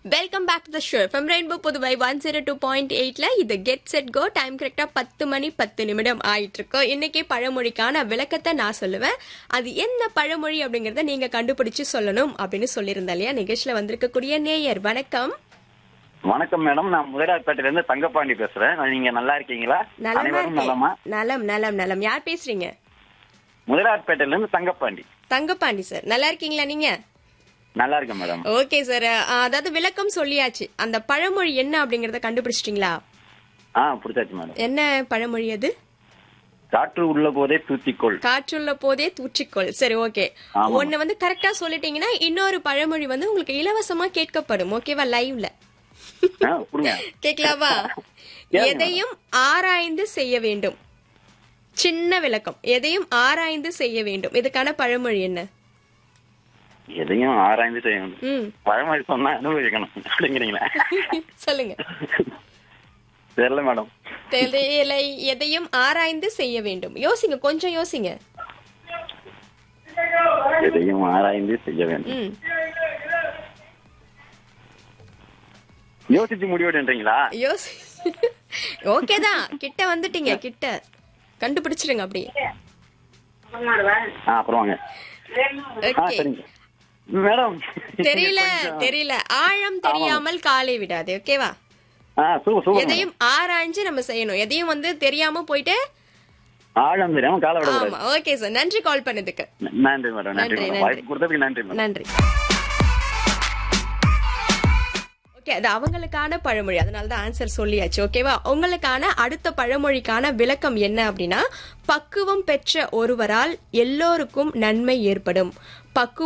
Welcome back to the show from rainbow Puduvai one zero two point எயிட்ல இது get set go time கரெக்டா பத்து மணி பத்து நிமிடம் ஆயிட்டு இருக்கு இன்னைக்கு பழமொழிக்கான விளக்கத்தை நான் சொல்லுவேன் அது என்ன பழமொழி அப்படிங்கறத நீங்க கண்டுபிடிச்சு சொல்லணும் அப்படின்னு சொல்லியிருந்தேன் இல்லையா நிகழ்ச்சியில வந்திருக்கக்கூடிய நேயர் வணக்கம் வணக்கம் மேடம் நான் முதலாளிப்பேட்டையில இருந்து தங்கப்பாண்டி பேசுறேன் நீங்க நல்லா இருக்கீங்களா நலமா அனைவரும் நலமா இருக்கேன் நலம் நலம் நலம் யார் பேசுறீங்க முதலாளிப்பேட்டையில இருந்து தங்கப்பாண்டி தங்கப்பாண்டி சார் நல்லா இருக்கீங்களா நீங்க நல்லா இருக்கேன் மேடம் ஓகே சார் அதாவது விளக்கம் சொல்லியாச்சு அந்த பழமொழி என்ன அப்படிங்கறத கண்டுபிடிச்சிட்டீங்களா ஆ பிடிச்சாச்சு மேடம் என்ன பழமொழி அது காற்று உள்ள போதே தூத்திக்கொள் காற்றுள்ள போதே தூற்றிக்கொள் சரி ஓகே ஆமா. ஒன்னு வந்து கரெக்டா சொல்லிட்டீங்கன்னா இன்னொரு பழமொழி வந்து உங்களுக்கு இலவசமா கேட்கப்படும் ஓகேவா லைவ்ல ஆ, கொடுங்க கேட்கலாவா கேளுங்க. எதையும் ஆராய்ந்து செய்ய வேண்டும் சின்ன விளக்கம் எதையும் ஆராய்ந்து செய்ய வேண்டும் இதுக்கான பழமொழி என்ன எதையும் ஆராய்ந்து செய்யணும் ம் பழமொழி சொன்னா அனுபவிக்கணும் அப்படிங்கிறீங்களா சொல்லுங்க தெரியல மேடம் தெரியலை எதையும் ஆராய்ந்து செய்ய வேண்டும் யோசிங்க கொஞ்சம் யோசிங்க எதையும் ஆராய்ந்து செய்ய வேண்டும் ம் யோசிச்சு முடிவெடுன்றீங்களா யோசி ஓகே தான் கிட்ட வந்துட்டீங்க கிட்ட கண்டுபிடிச்சிருங்க அப்படியே ஆ அப்புறம் வாங்க ஆ ஓகே சரிங்க மேடம் தெரியல கொஞ்சம்- தெரியல ஆழம் தெரியாமல் காலை விடாது ஓகேவா ஆ சூப்பர் சூப்பர் மேடம். எதையும் ஆராய்ஞ்சு நம்ம செய்யணும் எதையும் வந்து தெரியாம போயிட்டு ஆழம் தெரியாம கால விடக்கூடாது ஆமா ஓகே சார் நன்றி கால் பண்ணதுக்கு நன்றி மேடம் நன்றி நன்றி, மேடம் நன்றி. வாய்ப்பு கொடுத்ததுக்கு நன்றி மேடம் நன்றி ஓகே அது அவங்களுக்கான பழமொழி அதனால தான் ஆன்சர் சொல்லியாச்சு ஓகேவா உங்களுக்கான அடுத்த பழமொழிக்கான விளக்கம் என்ன அப்படின்னா பக்குவம் பெற்ற ஒருவரால் எல்லோருக்கும் நன்மை ஏற்படும் பக்குவம்